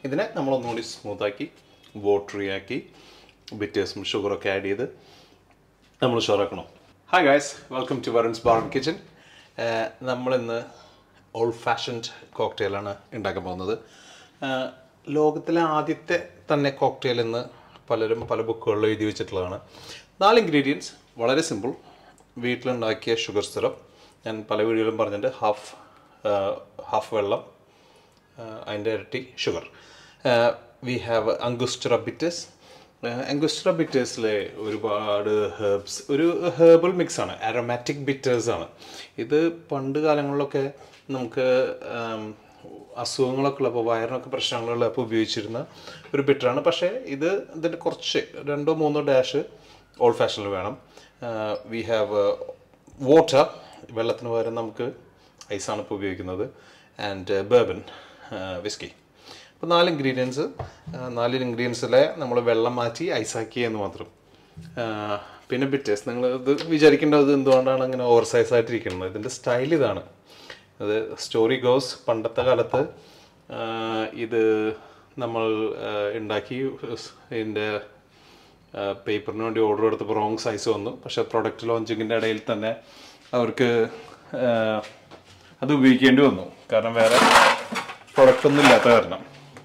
ഇതിനെ നമ്മൾ ഒന്നുകൂടി സ്മൂത്താക്കി വാട്ടറി ആക്കി ബിറ്റേഴ്സും ഷുഗറൊക്കെ ആഡ് ചെയ്ത് നമ്മൾ ഷുറാക്കണം hi guys welcome to Varun's bar kitchen നമ്മളിന്ന് ഓൾഡ് ഫാഷൻഡ് കോക്ടെയിലാണ് ഉണ്ടാക്കാൻ പോകുന്നത് ആഹ് ലോകത്തിലെ ആദ്യത്തെ തന്നെ കോക്ടെയിൽ എന്ന് പലരും പല ബുക്കുകളിലും എഴുതി വെച്ചിട്ടുള്ളതാണ് നാല് ഇൻഗ്രീഡിയൻസ് വളരെ സിമ്പിൾ വീട്ടിലുണ്ടാക്കിയ ഷുഗർ സിറപ്പ് ഞാൻ പല വീഡിയോയിലും പറഞ്ഞിട്ടുണ്ട് ഹാഫ് ഹാഫ് വെള്ളം അതിൻ്റെ ഇരട്ടി sugar we have Angostura bitters Angostura ബിറ്റേഴ്സിലെ ഒരുപാട് ഹെർബ്സ് ഒരു ഹെർബൽ മിക്സ് ആണ് അരോമാറ്റിക് ബിറ്റേഴ്സ് ആണ് ഇത് പണ്ട് കാലങ്ങളിലൊക്കെ നമുക്ക് ആം, അസുഖങ്ങളൊക്കെ ഉള്ളപ്പോൾ വയറിനൊക്കെ പ്രശ്നങ്ങളുള്ളപ്പോൾ ഉപയോഗിച്ചിരുന്ന ഒരു ബിറ്ററാണ് പക്ഷേ ഇത് ഇതിൻ്റെ കുറച്ച് രണ്ടോ മൂന്നോ ഡാഷ് ഓൾഡ് ഫാഷനിൽ വേണം വി ഹാവ് വാട്ടർ വെള്ളത്തിന് പകരം നമുക്ക് ഐസാണ് ഇപ്പോൾ ഉപയോഗിക്കുന്നത് ആൻഡ് ബേബൻ വിസ്കി അപ്പോൾ നാല് ഇൻഗ്രീഡിയൻസ് നാല് ഇൻഗ്രീഡിയൻസിലെ നമ്മൾ വെള്ളം മാറ്റി ഐസാക്കി എന്ന് മാത്രം ആ, പിന്നെ ബിറ്റേഴ്സ് നിങ്ങൾ ഇത് വിചാരിക്കേണ്ടത് എന്തുകൊണ്ടാണ് അങ്ങനെ ഓവർ സൈസ് ആയിട്ടിരിക്കുന്നത് ഇതിൻ്റെ സ്റ്റൈൽ ഇതാണ് അത് സ്റ്റോറി ഗോസ് പണ്ടത്തെ കാലത്ത് ആ, ഇത് നമ്മൾ ആ, ഉണ്ടാക്കി ഇതിൻ്റെ പേപ്പറിന് വേണ്ടി ഓർഡർ എടുത്തപ്പോൾ റോങ് സൈസ് വന്നു പക്ഷേ പ്രൊഡക്റ്റ് ലോഞ്ചിങ്ങിൻ്റെ ഇടയിൽ തന്നെ അവർക്ക് ആ, അത് ഉപയോഗിക്കേണ്ടി വന്നു കാരണം വേറെ പ്രൊഡക്റ്റ് ഒന്നും ഇല്ലാത്ത കാരണം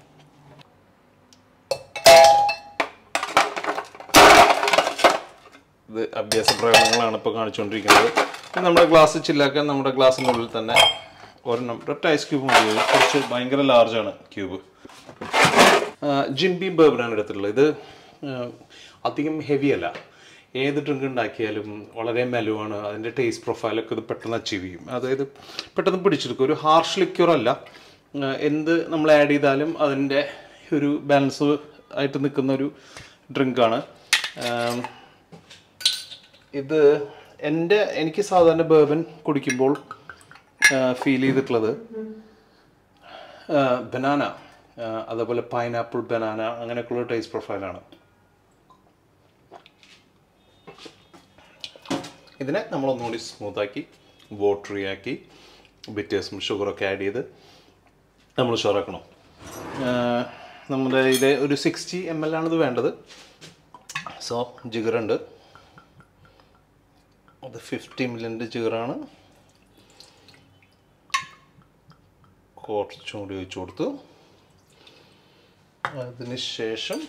ഇത് അഭ്യാസ പ്രകടനങ്ങളാണ് ഇപ്പോൾ കാണിച്ചുകൊണ്ടിരിക്കുന്നത് ഇത് നമ്മുടെ ഗ്ലാസ് ചില്ലാക്കാൻ നമ്മുടെ ഗ്ലാസിൻ്റെ ഉള്ളിൽ തന്നെ ഒരെണ്ണം ഒറ്റ ഐസ് ക്യൂബ് മതി കുറച്ച് ഭയങ്കര ലാർജാണ് ക്യൂബ് ജിംബി ബേബറാണ് എടുത്തിട്ടുള്ളത് ഇത് ആ, അധികം ഹെവി അല്ല ഏത് ഡ്രിങ്ക് ഉണ്ടാക്കിയാലും വളരെ മെലുവാണ് അതിൻ്റെ ടേസ്റ്റ് പ്രൊഫൈലൊക്കെ ഇത് പെട്ടെന്ന് അച്ചീവ് ചെയ്യും അതായത് പെട്ടെന്ന് പിടിച്ചെടുക്കും ഒരു ഹാർഷ് ലിക്യൂർ അല്ല ആ, എന്ത് നമ്മൾ ആഡ് ചെയ്താലും അതിൻ്റെ ഒരു ബാലൻസ് ആയിട്ട് നിൽക്കുന്ന ഒരു ഡ്രിങ്കാണ് ഇത് എൻ്റെ എനിക്ക് സാധാരണ ബേബൻ കുടിക്കുമ്പോൾ ഫീൽ ചെയ്തിട്ടുള്ളത് ബനാന അതേപോലെ പൈനാപ്പിൾ ബനാന അങ്ങനെയൊക്കെയുള്ള ടേസ്റ്റ് പ്രൊഫൈലാണ് ഇതിനെ നമ്മൾ ഒന്നുകൂടി സ്മൂത്താക്കി വാട്ടറി ആക്കി ബിറ്റേഴ്സും ഷുഗറൊക്കെ ആഡ് ചെയ്ത് നമ്മൾ ഷുറാക്കണം നമ്മുടെ ഇത് ഒരു സിക്സ്റ്റി എം എൽ ആണിത് വേണ്ടത് സോ ജിഗറുണ്ട് അത് ഫിഫ്റ്റി മില്ലിൻ്റെ ജിഗറാണ് കുറച്ചും കൂടി ഒഴിച്ചു കൊടുത്തു അതിന് ശേഷം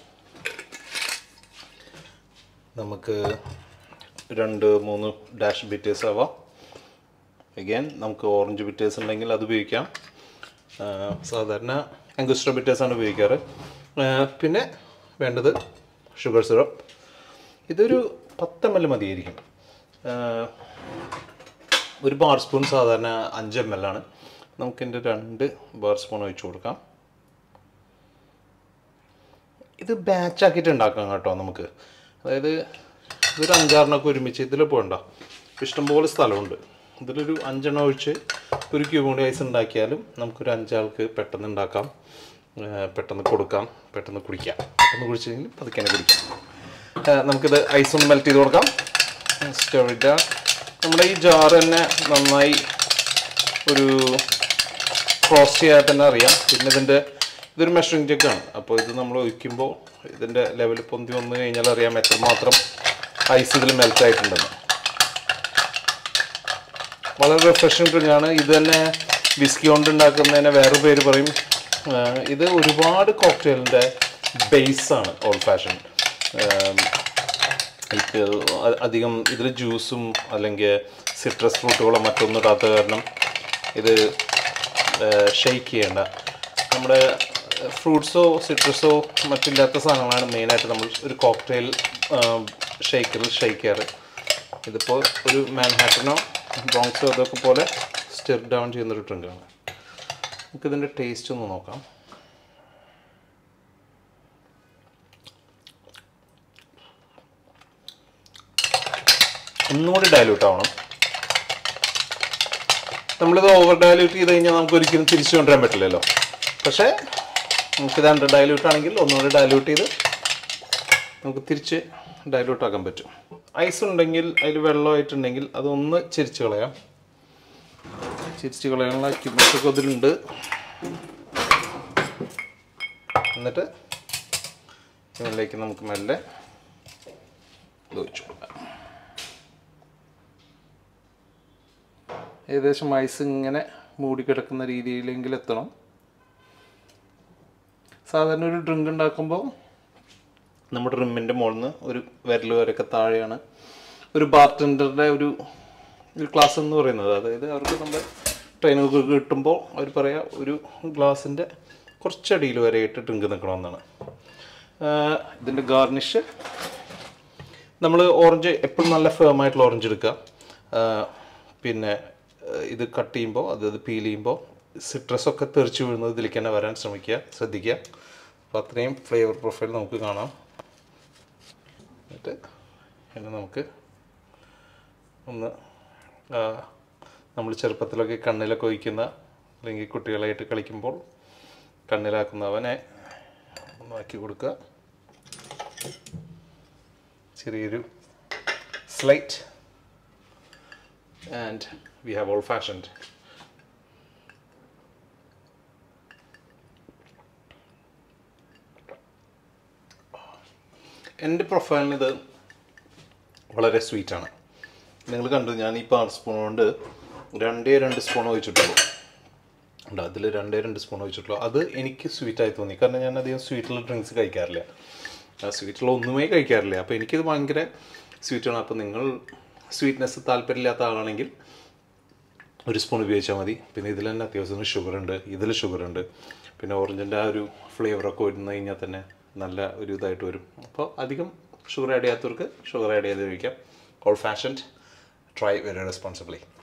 നമുക്ക് രണ്ട് മൂന്ന് ഡാഷ് ബിറ്റേഴ്സ് ആവാം അഗൈൻ നമുക്ക് ഓറഞ്ച് ബിറ്റേഴ്സ് ഉണ്ടെങ്കിൽ അത് ഉപയോഗിക്കാം ആ, സാധാരണ അങ്കുസ്റ്റർ ബിറ്റേഴ്സാണ് ഉപയോഗിക്കാറ് ആ, പിന്നെ വേണ്ടത് ഷുഗർ സിറപ്പ് ഇതൊരു പത്ത് എം എൽ മതിയായിരിക്കും ആ, ഒരു ബാർ സ്പൂൺ സാധാരണ അഞ്ച് എം എൽ ആണ് നമുക്കിൻ്റെ രണ്ട് ബാർ സ്പൂൺ ഒഴിച്ചു കൊടുക്കാം ഇത് batch ആക്കിയിട്ട് ഉണ്ടാക്കാം കേട്ടോ നമുക്ക് അതായത് ഇതൊരു അഞ്ചാറിനൊക്കെ ഒരുമിച്ച് ഇതിൽ പോകണ്ട ഇഷ്ടംപോലെ സ്ഥലമുണ്ട് ഇതിലൊരു അഞ്ചെണ്ണം ഒഴിച്ച് ഒരു ക്യൂബ് കൂടി ഐസ് ഉണ്ടാക്കിയാലും നമുക്കൊരു അഞ്ചാൾക്ക് പെട്ടെന്ന് ഉണ്ടാക്കാം ആ, പെട്ടെന്ന് കൊടുക്കാം പെട്ടെന്ന് കുടിക്കാം പെട്ടെന്ന് കുടിച്ചെങ്കിൽ പതുക്കെ തന്നെ കുടിക്കാം ആ, നമുക്കിത് ഐസ് ഒന്ന് മെൽറ്റ് ചെയ്ത് കൊടുക്കാം സ്റ്റോറിഡ നമ്മുടെ ഈ ജാർ തന്നെ നന്നായി ഒരു ക്രോസ് ചെയ്യാൻ തന്നെ അറിയാം പിന്നെ ഇതിൻ്റെ ഇതൊരു മെഷറിംഗ് ജഗ്ഗാണ് അപ്പോൾ ഇത് നമ്മൾ ഒഴിക്കുമ്പോൾ ഇതിൻ്റെ ലെവൽ പൊന്തി വന്നു കഴിഞ്ഞാൽ അറിയാം എത്രമാത്രം ഐസ് ഇതിൽ മെൽറ്റ് ആയിട്ടുണ്ടെന്ന് വളരെ റിഫ്രഷിംഗ് ഡ്രിങ്ക് ആണ് ഇത് തന്നെ വിസ്കി കൊണ്ട് ഉണ്ടാക്കുന്നതിന് വേറെ പേര് പറയും ആ, ഇത് ഒരുപാട് കോക്ടെയിലിൻ്റെ ബേസാണ് ഓൾഡ് ഫാഷൻ എനിക്ക് അ- അധികം ഇതിൽ ജ്യൂസും അല്ലെങ്കിൽ സിട്രസ് ഫ്രൂട്ടുകളോ മറ്റൊന്നും ഇടാത്ത കാരണം ഇത് ഷെയ്ക്ക് ചെയ്യേണ്ട നമ്മുടെ ഫ്രൂട്ട്സോ സിട്രസോ മറ്റില്ലാത്ത സാധനങ്ങളാണ് മെയിനായിട്ട് നമ്മൾ ഒരു കോക്ടെയിൽ ഷെയ്ക്കറിൽ ഷെയ്ക്ക് ചെയ്യാറ് ഇതിപ്പോൾ ഒരു മാൻഹാട്ടനോ ബ്രോങ്സോ അതൊക്കെ പോലെ സ്റ്റിർ ഡൗൺ ചെയ്യുന്നൊരു ഡ്രിങ്കാണ് നമുക്കിതിൻ്റെ ടേസ്റ്റ് ഒന്ന് നോക്കാം ഒന്നുകൂടി ഡയലൂട്ട് ആവണം നമ്മളിത് ഓവർ ഡയലൂട്ട് ചെയ്ത് കഴിഞ്ഞാൽ നമുക്ക് ഒരിക്കലും തിരിച്ചു കൊണ്ടുവരാൻ പറ്റില്ലല്ലോ പക്ഷേ നമുക്കിത് അണ്ടർ ഡയലൂട്ട് ആണെങ്കിൽ ഒന്നുകൂടി ഡയലൂട്ട് ചെയ്ത് നമുക്ക് തിരിച്ച് ഡയലൂട്ട് ആക്കാൻ പറ്റും ഐസ് ഉണ്ടെങ്കിൽ അതിൽ വെള്ളമായിട്ടുണ്ടെങ്കിൽ അതൊന്ന് ചിരിച്ച് കളയാം ചിരിച്ച് കളയാനുള്ള ക്യൂബിൾസൊക്കെ അതിലുണ്ട് എന്നിട്ട് ഇതിലേക്ക് നമുക്ക് മെല്ലെ ഇത് ഒഴിച്ചു കൊടുക്കാം ഏകദേശം ഐസ് ഇങ്ങനെ മൂടിക്കിടക്കുന്ന രീതിയിലെങ്കിലും എത്തണം സാധാരണ ഒരു ഡ്രിങ്ക് ഉണ്ടാക്കുമ്പോൾ നമ്മുടെ റിമ്മിൻ്റെ മുകളിൽ നിന്ന് ഒരു വിരൽ വരെയൊക്കെ താഴെയാണ് ഒരു ബാർട്ടൻഡറുടെ ഒരു ഒരു ക്ലാസ് എന്ന് പറയുന്നത് അതായത് അവർക്ക് നമ്മുടെ ട്രെയിനൊക്കെ കിട്ടുമ്പോൾ അവർ പറയാ ഒരു ഗ്ലാസിൻ്റെ കുറച്ചടിയിൽ വരെയായിട്ട് ഡ്രിങ്ക് നിൽക്കണമെന്നാണ് ആഹ് ഇതിൻ്റെ ഗാർണിഷ് നമ്മൾ ഓറഞ്ച് എപ്പോഴും നല്ല ഫേം ആയിട്ടുള്ള ഓറഞ്ച് എടുക്കുക ആഹ് പിന്നെ ആഹ് ഇത് കട്ട് ചെയ്യുമ്പോൾ അതായത് പീൽ ചെയ്യുമ്പോൾ സിട്രസ് ഒക്കെ തെറിച്ച് വീഴുന്നത് ഇതിലേക്ക് തന്നെ വരാൻ ശ്രമിക്കുക ശ്രദ്ധിക്കുക അപ്പോൾ അത്രയും ഫ്ലേവർ പ്രൊഫൈൽ നമുക്ക് കാണാം എന്നിട്ട് പിന്നെ നമുക്ക് ഒന്ന് നമ്മൾ ചെറുപ്പത്തിലൊക്കെ കണ്ണിലൊക്കെ ഒഴിക്കുന്ന അല്ലെങ്കിൽ കുട്ടികളായിട്ട് കളിക്കുമ്പോൾ കണ്ണിലാക്കുന്നവനെ ഒന്ന് ആക്കി കൊടുക്കുക ചെറിയൊരു slight and we have old fashioned എൻ്റെ പ്രൊഫൈലിന് ഇത് വളരെ സ്വീറ്റാണ് നിങ്ങൾ കണ്ടു ഞാൻ ഈ പാർ സ്പൂൺ കൊണ്ട് രണ്ടേ രണ്ട് സ്പൂൺ ഒഴിച്ചിട്ടുള്ളൂ ഉണ്ട് അതിൽ രണ്ടേ രണ്ട് സ്പൂൺ ഒഴിച്ചിട്ടുള്ളൂ അത് എനിക്ക് സ്വീറ്റായി തോന്നി കാരണം ഞാൻ അധികം സ്വീറ്റുള്ള ഡ്രിങ്ക്സ് കഴിക്കാറില്ല ആ സ്വീറ്റുള്ള ഒന്നുമേ കഴിക്കാറില്ല അപ്പോൾ എനിക്കിത് ഭയങ്കര സ്വീറ്റാണ് അപ്പോൾ നിങ്ങൾ സ്വീറ്റ്നെസ് താല്പര്യമില്ലാത്ത ആളാണെങ്കിൽ ഒരു സ്പൂൺ ഉപയോഗിച്ചാൽ മതി പിന്നെ ഇതിൽ തന്നെ അത്യാവശ്യം ഷുഗർ ഉണ്ട് ഇതിൽ ഷുഗർ ഉണ്ട് പിന്നെ ഓറഞ്ചിൻ്റെ ആ ഒരു ഫ്ലേവറൊക്കെ വരുന്ന കഴിഞ്ഞാൽ തന്നെ നല്ല ഒരു ഇതായിട്ട് വരും അപ്പോൾ അധികം ഷുഗർ ആഡ് ചെയ്യാത്തവർക്ക് ഷുഗർ ആഡ് ചെയ്ത് കഴിക്കാം old fashioned try very responsibly